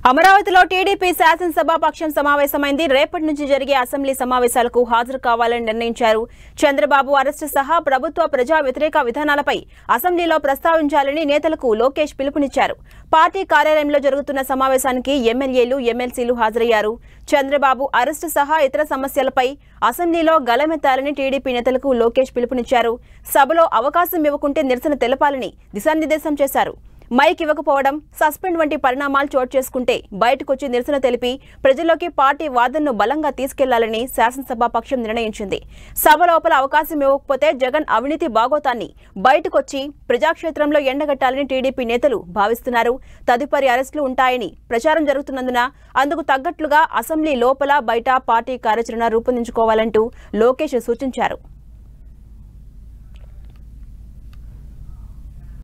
అమరావతిలో టీడీపీ శాసనసభ పక్షం సమావేశమైంది రేపటి నుంచి జరిగే అసెంబ్లీ సమావేశాలకు హాజరు కావాలని నిర్ణయించారు చంద్రబాబు అరెస్టు సహా ప్రభుత్వ ప్రజా వ్యతిరేక విధానాలపై అసెంబ్లీలో ప్రస్తావించాలని నేతలకు లోకేష్ పిలుపునిచ్చారు పార్టీ కార్యాలయంలో జరుగుతున్న సమావేశానికి ఎమ్మెల్యేలు ఎమ్మెల్సీలు హాజరయ్యారు చంద్రబాబు అరెస్టు సహా ఇతర సమస్యలపై అసెంబ్లీలో గలమెత్తాలని టీడీపీ నేతలకు లోకేష్ పిలుపునిచ్చారు సభలో అవకాశం ఇవ్వకుంటే నిరసన తెలపాలని దిశానిర్దేశం చేశారు మైక్ ఇవ్వకపోవడం సస్పెండ్ వంటి పరిణామాలు చోటు చేసుకుంటే బయటకొచ్చి నిరసన తెలిపి ప్రజల్లోకి పార్టీ వాదనను బలంగా తీసుకెళ్లాలని శాసనసభ పక్షం నిర్ణయించింది సభ లోపల అవకాశం ఇవ్వకపోతే జగన్ అవినీతి బాగోతాన్ని బయటకొచ్చి ప్రజాక్షేత్రంలో ఎండగట్టాలని టీడీపీ నేతలు భావిస్తున్నారు తదుపరి అరెస్టులు ఉంటాయని ప్రచారం జరుగుతున్నందున అందుకు తగ్గట్లుగా అసెంబ్లీ లోపల బయట పార్టీ కార్యాచరణ రూపొందించుకోవాలంటూ లోకేష్ సూచించారు